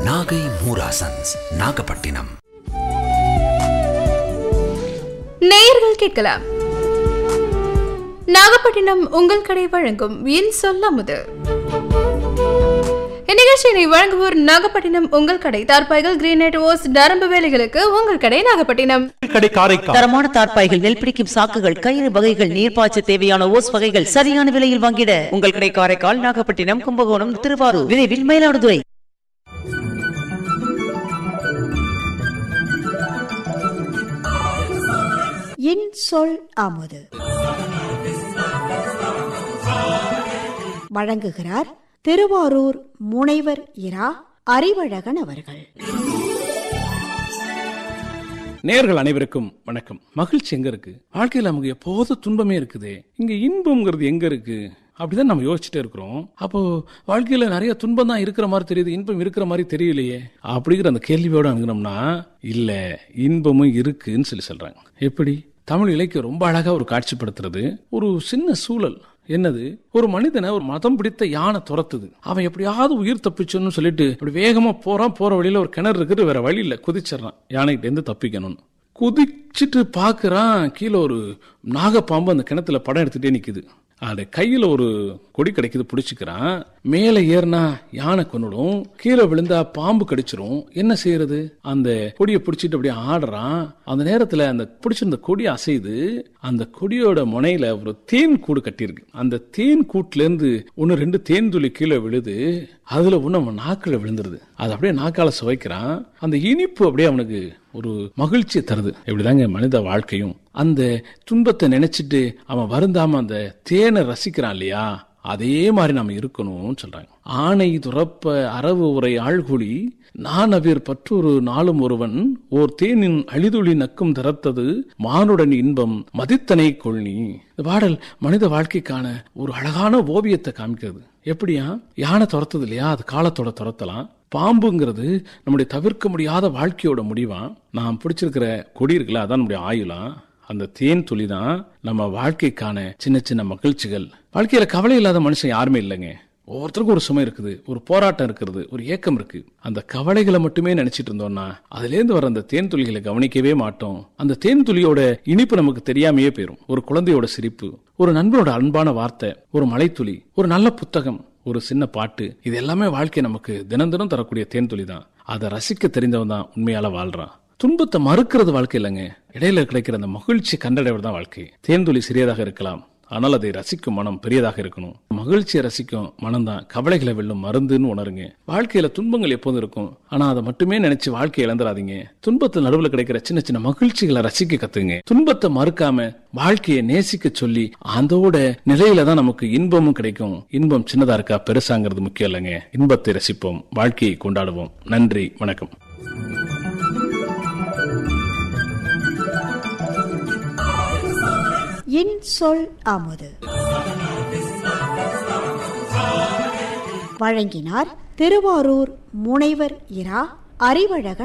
நாகை மூராசன்ஸ் நாகப்பட்டினம் நேயர்கள் கேட்கலாம் நாகப்பட்டினம் உங்கள் கடை வழங்கும் என் சொல்லாமுது இந்நிகழ்ச்சியினை வழங்குவோர் நாகப்பட்டினம் உங்கள் கடை தார்பாய்கள் கிரீனைட் ஓஸ் நரம்பு வேலைகளுக்கு உங்கள் கடை நாகப்பட்டினம் கடை காரைக்கால் தரமான தார்ப்பாய்கள் நெல் பிடிக்கும் சாக்குகள் கயிறு வகைகள் நீர்ப்பாய்ச்ச தேவையான ஓஸ் வகைகள் சரியான விலையில் வாங்கிட உங்கள் கடை காரைக்கால் நாகப்பட்டினம் கும்பகோணம் திருவாரூர் விரைவில் மயிலாடுதுறை என் சொல் அமுது வழங்குகிறார் திருவாரூர் முனைவர் இரா அறிவழகன் அவர்கள் நேர்கள் அனைவருக்கும் வணக்கம் மகிழ்ச்சி எங்க இருக்கு வாழ்க்கையில நமக்கு எப்போது துன்பமே இருக்குதே இங்க இன்பம்ங்கிறது எங்க இருக்கு அப்படிதான் நம்ம யோசிச்சுட்டே இருக்கிறோம் அப்போ வாழ்க்கையில நிறைய துன்பம் தான் இருக்கிற மாதிரி தெரியுது இன்பம் இருக்கிற மாதிரி தெரியலையே அப்படிங்கிற அந்த கேள்வியோட அணுகுனோம்னா இல்ல இன்பமும் இருக்குன்னு சொல்லி சொல்றாங்க எப்படி தமிழ் இலக்கியம் ரொம்ப அழகா ஒரு காட்சிப்படுத்துறது ஒரு சின்ன சூழல் என்னது ஒரு மனிதனை ஒரு மதம் பிடித்த யானை துரத்துது அவன் எப்படியாவது உயிர் தப்பிச்சோன்னு சொல்லிட்டு அப்படி வேகமா போறான் போற வழியில ஒரு கிணறு இருக்குது வேற வழி இல்ல குதிச்சிடறான் யானைகிட்ட இருந்து தப்பிக்கணும்னு குதிச்சிட்டு பாக்குறான் கீழே ஒரு நாகப்பாம்பு அந்த கிணத்துல படம் எடுத்துட்டே நிக்குது அது கையில ஒரு கொடி கிடைக்குது பிடிச்சிக்கிறான் மேலே ஏறினா யானை கொன்னுடும் கீழே விழுந்தா பாம்பு கடிச்சிரும் என்ன செய்யறது அந்த கொடியை பிடிச்சிட்டு அப்படியே ஆடுறான் அந்த நேரத்துல அந்த பிடிச்சிருந்த கொடி அசையுது அந்த கொடியோட முனையில ஒரு தேன் கூடு கட்டியிருக்கு அந்த தேன் கூட்டுல இருந்து ஒன்னு ரெண்டு தேன் துளி கீழே விழுது அதுல ஒண்ணு அவன் நாக்குல விழுந்துருது அது அப்படியே நாக்கால சுவைக்கிறான் அந்த இனிப்பு அப்படியே அவனுக்கு ஒரு மகிழ்ச்சியை தருது இப்படிதாங்க மனித வாழ்க்கையும் அந்த துன்பத்தை நினைச்சிட்டு அவன் வருந்தாம அந்த தேனை ரசிக்கிறான் இல்லையா அதே மாதிரி நம்ம இருக்கணும்னு சொல்றாங்க ஆணை துறப்ப அரவு உரை ஆழ்குழி நான் அவிர் பற்றொரு நாளும் ஒருவன் ஓர் தேனின் அழிதுளி நக்கும் திறத்தது மானுடன் இன்பம் மதித்தனை கொள்ளி இந்த பாடல் மனித வாழ்க்கைக்கான ஒரு அழகான ஓவியத்தை காமிக்கிறது எப்படியா யானை துரத்துது இல்லையா அது காலத்தோட துரத்தலாம் பாம்புங்கிறது நம்முடைய தவிர்க்க முடியாத வாழ்க்கையோட முடிவா நாம் பிடிச்சிருக்கிற கொடி இருக்குல்ல அதான் நம்முடைய ஆயுளாம் அந்த தேன் துளி தான் நம்ம வாழ்க்கைக்கான சின்ன சின்ன மகிழ்ச்சிகள் வாழ்க்கையில கவலை இல்லாத மனுஷன் யாருமே இல்லைங்க ஒவ்வொருத்தருக்கும் ஒரு சுமை இருக்குது ஒரு போராட்டம் இருக்கிறது ஒரு ஏக்கம் இருக்கு அந்த கவலைகளை மட்டுமே நினைச்சிட்டு இருந்தோம்னா அதுல இருந்து வர அந்த தேன் துளிகளை கவனிக்கவே மாட்டோம் அந்த தேன் துளியோட இனிப்பு நமக்கு தெரியாமையே போயிரும் ஒரு குழந்தையோட சிரிப்பு ஒரு நண்பனோட அன்பான வார்த்தை ஒரு மலைத்துளி ஒரு நல்ல புத்தகம் ஒரு சின்ன பாட்டு இது எல்லாமே வாழ்க்கை நமக்கு தினம் தினம் தரக்கூடிய தேன் துளி தான் அதை ரசிக்க தெரிந்தவன் தான் உண்மையால வாழ்றான் துன்பத்தை மறுக்கிறது வாழ்க்கை இல்லைங்க இடையில கிடைக்கிற அந்த மகிழ்ச்சி கண்டடைவர் தான் வாழ்க்கை தேன்துளி சிறியதாக இருக்கலாம் ஆனால் அதை ரசிக்கும் மனம் பெரியதாக இருக்கணும் மகிழ்ச்சியை ரசிக்கும் மனம் தான் கவலைகளை வெல்லும் மருந்துன்னு உணருங்க வாழ்க்கையில துன்பங்கள் எப்போதும் இருக்கும் ஆனா அதை மட்டுமே நினைச்சு வாழ்க்கையை இழந்துடாதீங்க துன்பத்து நடுவில் கிடைக்கிற சின்ன சின்ன மகிழ்ச்சிகளை ரசிக்க கத்துங்க துன்பத்தை மறுக்காம வாழ்க்கையை நேசிக்க சொல்லி அதோட நிலையில தான் நமக்கு இன்பமும் கிடைக்கும் இன்பம் சின்னதா இருக்கா பெருசாங்கிறது முக்கியம் இல்லைங்க இன்பத்தை ரசிப்போம் வாழ்க்கையை கொண்டாடுவோம் நன்றி வணக்கம் என் சொல் அமுது வழங்கினார் திருவாரூர் முனைவர் இரா அறிவழகன்